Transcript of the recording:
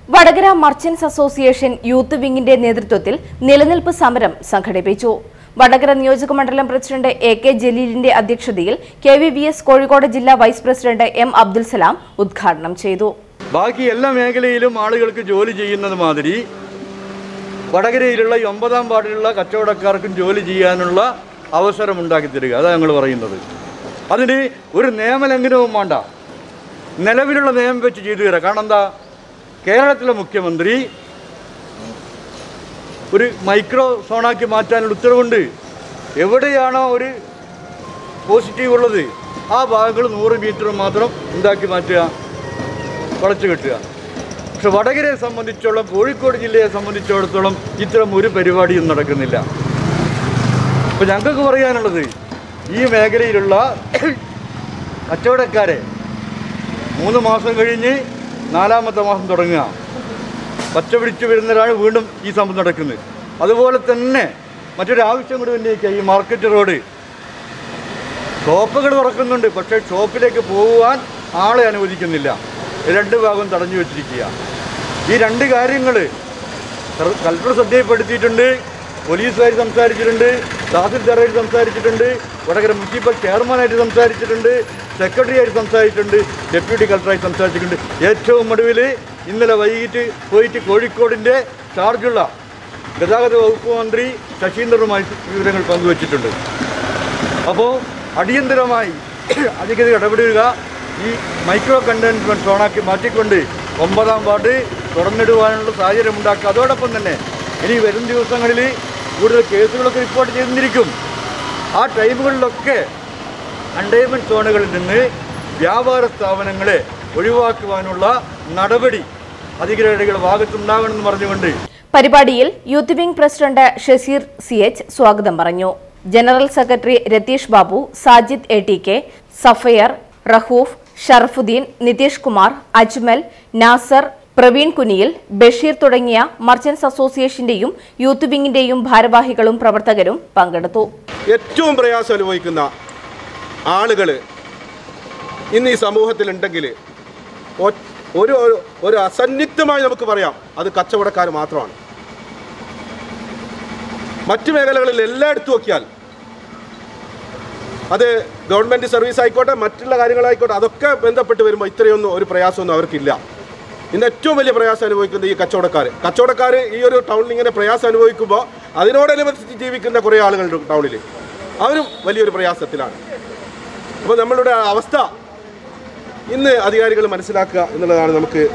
Vadakara merchants association youth വിംഗിന്റെ നേതൃത്വത്തിൽ നിലനിൽപ്പ് സമരം സംഘടിപ്പിച്ചു വടകര നിയോജക മണ്ഡലം പ്രസിഡന്റ് എ കെ ജലീലിന്റെ അധ്യക്ഷതയിൽ K V V S Kozhikode ജില്ലാ vice president M Abdul Salam ഉദ്ഘാടനം ചെയ്തു ബാക്കി എല്ലാ മേഖലയിലും ആളുകൾക്ക് ജോലി ചെയ്യുന്നത് മാതിരി വടകരയിലുള്ള ഈ ഒമ്പതാം വാർഡിലുള്ള കച്ചവടക്കാർക്കും ജോലി ചെയ്യാനുള്ള അവസരം ഉണ്ടാക്കി തരിക അതാണ് ഞങ്ങൾ പറയുന്നത് അതിന് ഒരു നിയമലംഘനവും വേണ്ട നിലവിലുള്ള നിയമം വെച്ച് ചെയ്തു തരാം കാരണം എന്താ കേരളത്തിലെ മുഖ്യമന്ത്രി ഒരു മൈക്രോ സോണാക്കി മാറ്റാനുള്ള ഉത്തരവുണ്ട് എവിടെയാണോ ഒരു പോസിറ്റീവ് ഉള്ളത് ആ ഭാഗങ്ങൾ നൂറ് മീറ്റർ മാത്രം എന്താക്കി മാറ്റുക വളച്ചു കെട്ടുക പക്ഷെ വടകരയെ സംബന്ധിച്ചോളം കോഴിക്കോട് ജില്ലയെ സംബന്ധിച്ചിടത്തോളം ഇത്തരം ഒരു പരിപാടിയും നടക്കുന്നില്ല അപ്പോൾ ഞങ്ങൾക്ക് പറയാനുള്ളത് ഈ മേഖലയിലുള്ള കച്ചവടക്കാരെ മൂന്ന് മാസം കഴിഞ്ഞ് നാലാമത്തെ മാസം തുടങ്ങുക പച്ച പിടിച്ച് വരുന്നവരാണ് വീണ്ടും ഈ സംഭവം നടക്കുന്നത് അതുപോലെ തന്നെ മറ്റൊരു ആവശ്യം കൂടി ഉന്നയിക്കുക ഈ മാർക്കറ്റ് റോഡ് ഷോപ്പുകൾ തുറക്കുന്നുണ്ട് പക്ഷേ ഷോപ്പിലേക്ക് പോകുവാൻ ആളെ അനുവദിക്കുന്നില്ല രണ്ട് ഭാഗം തടഞ്ഞു വെച്ചിരിക്കുക ഈ രണ്ട് കാര്യങ്ങൾ കലക്ടർ ശ്രദ്ധയിൽപ്പെടുത്തിയിട്ടുണ്ട് പോലീസുകാർ സംസാരിച്ചിട്ടുണ്ട് തഹസിൽദാറായിട്ട് സംസാരിച്ചിട്ടുണ്ട് വടകര മുനിസിപ്പൽ ചെയർമാനായിട്ട് സംസാരിച്ചിട്ടുണ്ട് സെക്രട്ടറി ആയിട്ട് സംസാരിച്ചിട്ടുണ്ട് ഡെപ്യൂട്ടി കളക്ടറായിട്ട് സംസാരിച്ചിട്ടുണ്ട് ഏറ്റവും ഒടുവിൽ ഇന്നലെ വൈകിട്ട് പോയിട്ട് കോഴിക്കോടിൻ്റെ ചാർജുള്ള ഗതാഗത വകുപ്പ് മന്ത്രി ശശീന്ദ്രനുമായി വിവരങ്ങൾ പങ്കുവച്ചിട്ടുണ്ട് അപ്പോൾ അടിയന്തരമായി അധികൃതർ ഇടപെടുക ഈ മൈക്രോ കണ്ടെയ്ൻമെൻറ്റ് സോണാക്കി മാറ്റിക്കൊണ്ട് ഒമ്പതാം വാർഡ് തുറന്നിടുവാനുള്ള സാഹചര്യം ഉണ്ടാക്കുക അതോടൊപ്പം തന്നെ ഇനി വരും ദിവസങ്ങളിൽ കൂടുതൽ കേസുകളൊക്കെ റിപ്പോർട്ട് ചെയ്തിരിക്കും ആ ടൈമുകളിലൊക്കെ കണ്ടെയ്ൻമെൻറ്റ് സോണുകളിൽ നിന്ന് വ്യാപാര സ്ഥാപനങ്ങളെ ഒഴിവാക്കുവാനുള്ള നടപടി അധികാരികളുടെ ഭാഗത്തുണ്ടാകണമെന്ന് പറഞ്ഞുകൊണ്ട് പരിപാടിയിൽ youth wing president Shazeer C H സ്വാഗതം പറഞ്ഞു general secretary Ratheesh Babu Sajid A T K Safeer Rahoof Sharafuddin Nitish Kumar Ajmal Nasar Praveen Kuniyil Basheer തുടങ്ങിയ മർച്ചന്റ്സ് അസോസിയേഷന്റെയും യൂത്ത് വിംഗിന്റെയും ഭാരവാഹികളും പ്രവർത്തകരും പങ്കെടുത്തു ഏറ്റവും പ്രയാസം അനുഭവിക്കുന്ന ആളുകൾ ഇന്ന് ഈ സമൂഹത്തിലുണ്ടെങ്കിൽ ഒ- ഒരു ഒരു- ഒരു അസന്നിഗ്ധമായി നമുക്ക് പറയാം അത് കച്ചവടക്കാർ മാത്രമാണ് മറ്റു മേഖലകളിൽ എല്ലായിടത്തും നോക്കിയാൽ അത് ഗവൺമെൻറ് സർവീസ് ആയിക്കോട്ടെ മറ്റുള്ള കാര്യങ്ങളായിക്കോട്ടെ അതൊക്കെ ബന്ധപ്പെട്ട് വരുമ്പോൾ ഇത്രയൊന്നും ഒരു പ്രയാസമൊന്നും അവർക്കില്ല ഇന്ന് ഏറ്റവും വലിയ പ്രയാസം അനുഭവിക്കുന്നത് ഈ കച്ചവടക്കാർ കച്ചവടക്കാർ ഈ ഒരു ടൗണിൽ ഇങ്ങനെ പ്രയാസം അനുഭവിക്കുമ്പോൾ അതിനോടനുബന്ധിച്ച് ജീവിക്കുന്ന കുറേ ആളുകളുണ്ട് ടൗണിൽ അവരും വലിയൊരു പ്രയാസത്തിലാണ് അപ്പോൾ നമ്മളുടെ അവസ്ഥ ഇന്ന് അധികാരികൾ മനസ്സിലാക്കുക എന്നുള്ളതാണ് നമുക്ക്